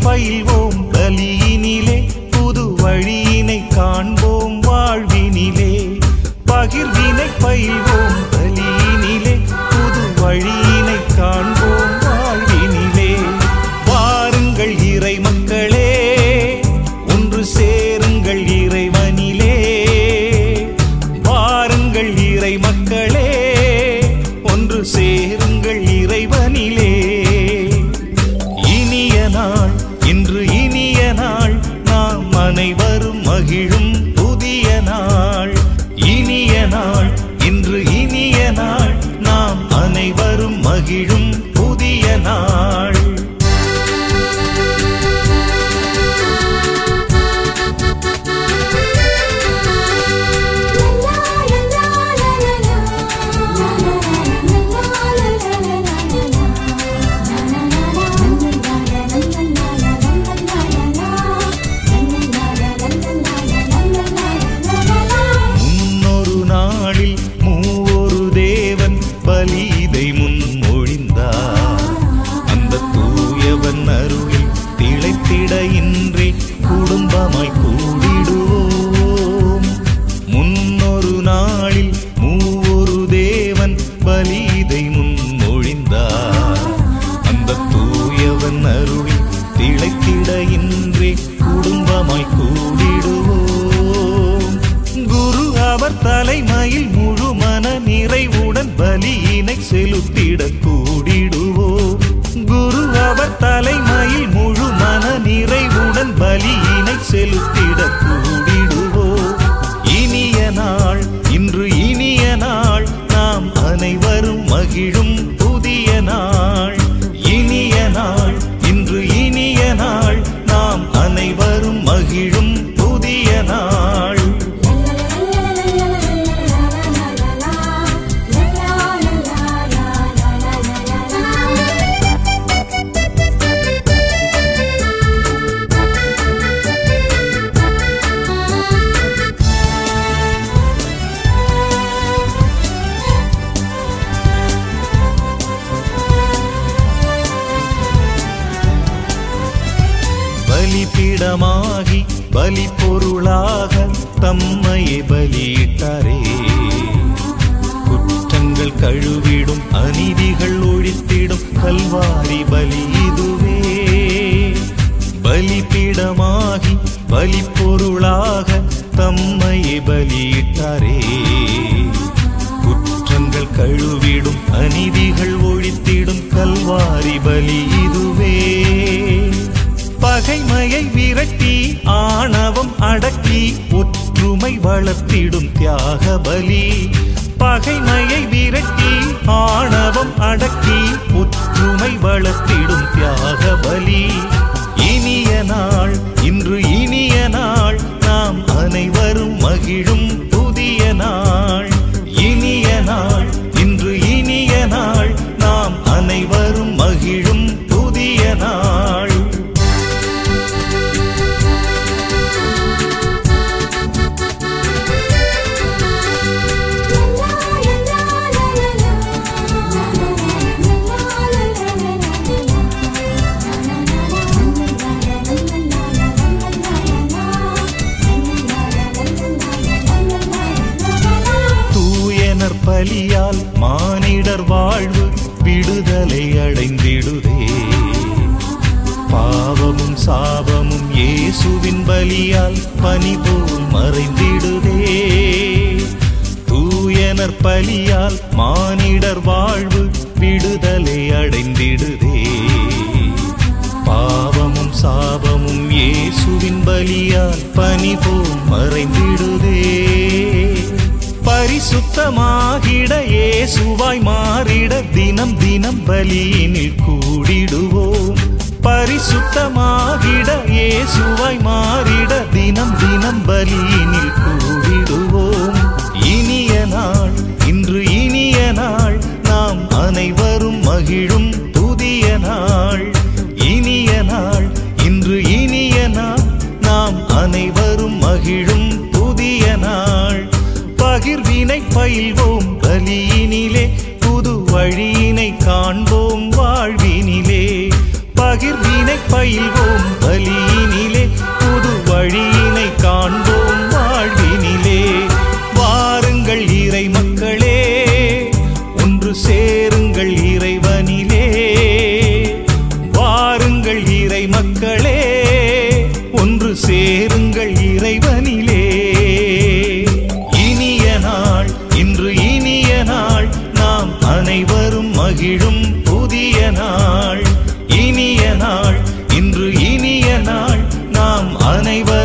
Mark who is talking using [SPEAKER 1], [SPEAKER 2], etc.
[SPEAKER 1] பயில்வோம் பலியினிலே புது வழியினை காண்போம் வாழ்வினிலே பகிர்வினை பயில்வோம் பலியினிலே புது வழியினை காண்போம் வாழ்வினிலே வாருங்கள் இறை மக்களே ஒன்று சேருங்கள் இறைவனிலே வாருங்கள் இறை மக்களே ஒன்று சேருங்கள் இறைவனிலே இனிய நாள் இன்று இனிய நாள் நாம் அனைவரும் மகிழும் புதிய நாள் இனிய நாள் இன்று இனிய நாள் நாம் அனைவரும் மகிழும் புதிய நாள் முன்னொரு நாளில் மூவொரு தேவன் பலிதை முன்மொழிந்தார் அந்த தூயவன் அருளில் திளைத்திட இன்றி குடும்பமாய் கூடிடுவோம் முன்னொரு நாளில் மூவொரு தேவன் பலிதை முன்மொழிந்தார் அந்த தூயவன் அருளில் திளைத்திட இன்றி குடும்பமாய் கூடிடுவோம் குரு அவர் தலைமையில் முழு மன நிறைவுடன் பலியினை செலுத்திட கூடிடுவோம் குரு அவர் தலைமையில் முழு மன நிறைவுடன் பலியினை செலுத்திட கூடிடுவோம் இனிய நாள் இன்று இனிய நாள் நாம் அனைவரும் மகிழும் புதிய நாள் இனிய நாள் இன்று இனிய நாள் நாம் அனைவரும் மகிழும் புதிய நாள் பலிபீடமாகி பலி பொருளாக தம்மையே பலியிட்டாரே குற்றங்கள் கழுவிடும் அநீதிகள் ஒழித்திடும் கல்வாரி பலி இதுவே பலிபீடமாகி பலி பொருளாக தம்மையே பலியிட்டாரே குற்றங்கள் கழுவிடும் அநீதிகள் ஒழித்திடும் கல்வாரி பலி இதுவே பகைமையை விரட்டி ஆணவம் அடக்கி ஒற்றுமை வளர்த்திடும் தியாக பலி பகைமையை விரட்டி ஆணவம் அடக்கி ஒற்றுமை வளர்த்திடும் தியாக பலி இனிய நாள் இன்று இனிய நாள் நாம் அனைவரும் மகிழும் புதிய நாள் இனிய நாள் இன்று இனிய நாள் நாம் அனைவரும் மகிழும் புதிய நாள் தூயனர் பலியால் மானிடர் வாழ்வு விடுதலை அடைந்திடுதே பாவமும் சாபமும் இயேசுவின் பலியால் பனி போல் மறைந்திடுதே தூயனர் பலியால் மானிடர் வாழ்வு விடுதலை அடைந்திடுதே பாவமும் சாபமும் இயேசுவின் பலியால் பனி போல் மறைந்திடுதே பரிசுத்தமாகிட இயேசுவாய் மாறிட தினம் தினம் பலியினில் கூடிடுவோம் பரிசுத்தமாகிட இயேசுவாய் மாறிட தினம் தினம் பலியினில் கூடிடுவோம் இனிய நாள் இன்று இனிய நாள் நாம் அனைவரும் மகிழும் புதிய நாள் இனிய நாள் இன்று இனிய நாள் நாம் அனைவரும் மகிழும் புதிய நாள் பகிர்வினை பயில்வோம் பலியினிலே புது வழியினை காண்போம் வாழ்வினிலே பகிர்வி பண்பினை பயில்வோம் பலியினிலே புது வழியினை காண்போம் வாழ்வினிலே வாருங்கள் இறை மக்களே ஒன்று சேருங்கள் இறைவனிலே வாருங்கள் இறை மக்களே ஒன்று சேருங்கள் இறைவனிலே இனிய நாள் இன்று இனிய நாள் நாம் அனைவரும் மகிழும் புதிய நாள் இனிய நாள் இன்று இனிய நாள் நாம் அனைவரும்